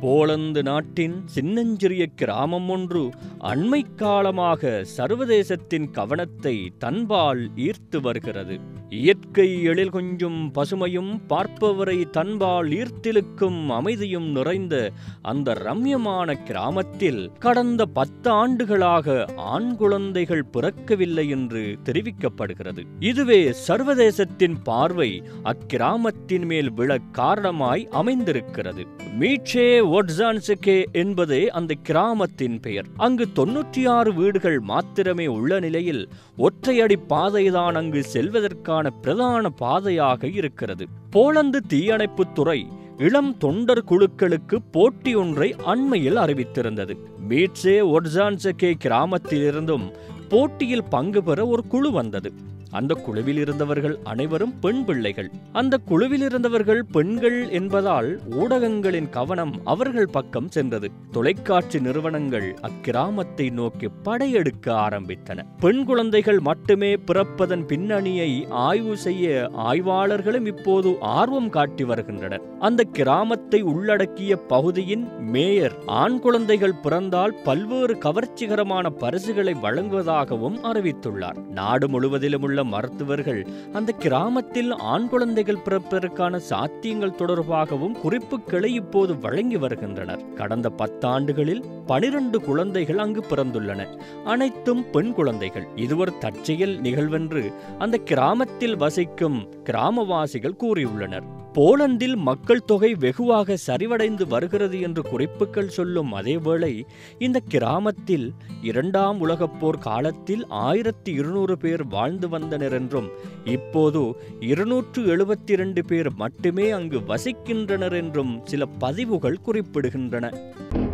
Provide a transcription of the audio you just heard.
Poland நாட்டின் சின்னஞ்சிறிய கிராமம் ஒன்று அண்மை காலமாக சர்வதேசத்தின் கவனத்தை தன்பால் ஈர்த்து வருகிறது இயற்கை எழில் கொஞ்சும் பசுமையும் பார்ப்பவரை தன்பால் ஈர்த்திழுக்கும் அமைதியும் நிறைந்த அந்த ரம்யமான கிராமத்தில் கடந்த பத்து ஆண்டுகளாக ஆண் குழந்தைகள் பிறக்கவில்லை என்று தெரிவிக்கப்படுகிறது இதுவே சர்வதேசத்தின் பார்வை அக்கிராமத்தின் மேல் விழ காரணமாய் அமைந்திருக்கிறது மீட்சே ஒட்ஸான்செகே என்பதே அந்த கிராமத்தின் பெயர் அங்கு தொன்னூற்றி ஆறு வீடுகள் மாத்திரமே உள்ள நிலையில் ஒற்றையடி பாதைதான் அங்கு செல்வதற்கான பிரதான பாதையாக இருக்கிறது போலந்து தீயணைப்புத் துறை இளம் தொண்டர் குழுக்களுக்கு போட்டி ஒன்றை அண்மையில் அறிவித்திருந்தது மீட்சே ஒட்ஸான்செகே கிராமத்திலிருந்தும் போட்டியில் பங்கு பெற ஒரு குழு வந்தது அந்த குழுவில் இருந்தவர்கள் அனைவரும் பெண் பிள்ளைகள் அந்த குழுவில் இருந்தவர்கள் பெண்கள் என்பதால் ஊடகங்களின் கவனம் அவர்கள் பக்கம் சென்றது தொலைக்காட்சி நிறுவனங்கள் அக்கிராமத்தை நோக்கி படையெடுக்க ஆரம்பித்தன பெண் குழந்தைகள் மட்டுமே பிறப்பதன் பின்னணியை ஆய்வு செய்ய ஆய்வாளர்களும் இப்போது ஆர்வம் காட்டி வருகின்றனர் அந்த கிராமத்தை உள்ளடக்கிய பகுதியின் மேயர் ஆண் குழந்தைகள் பிறந்தால் பல்வேறு கவர்ச்சிகரமான பரிசுகளை வழங்குவதாகவும் அறிவித்துள்ளார் நாடு முழுவதிலும் உள்ள மருத்துவர்கள் அந்த கிராமத்தில் ஆண் குழந்தைகள் பிறப்பதற்கான சாத்தியங்கள் தொடர்பாகவும் குறிப்புகளை இப்போது வழங்கி வருகின்றனர் கடந்த பத்தாண்டுகளில் பனிரெண்டு குழந்தைகள் அங்கு பிறந்துள்ளன அனைத்தும் பெண் குழந்தைகள் இது ஒரு தற்செயல் நிகழ்வென்று அந்த கிராமத்தில் வசிக்கும் கிராமவாசிகள் கூறியுள்ளனர் போலந்தில் மக்கள் தொகை வெகுவாக சரிவடைந்து வருகிறது என்று குறிப்புகள் சொல்லும் அதேவேளை இந்த கிராமத்தில் இரண்டாம் உலகப் போர் காலத்தில் ஆயிரத்தி இருநூறு பேர் வாழ்ந்து வந்தனர் என்றும் இப்போது இருநூற்று எழுபத்தி இரண்டு பேர் மட்டுமே அங்கு வசிக்கின்றனர் என்றும் சில பதிவுகள் குறிப்பிடுகின்றன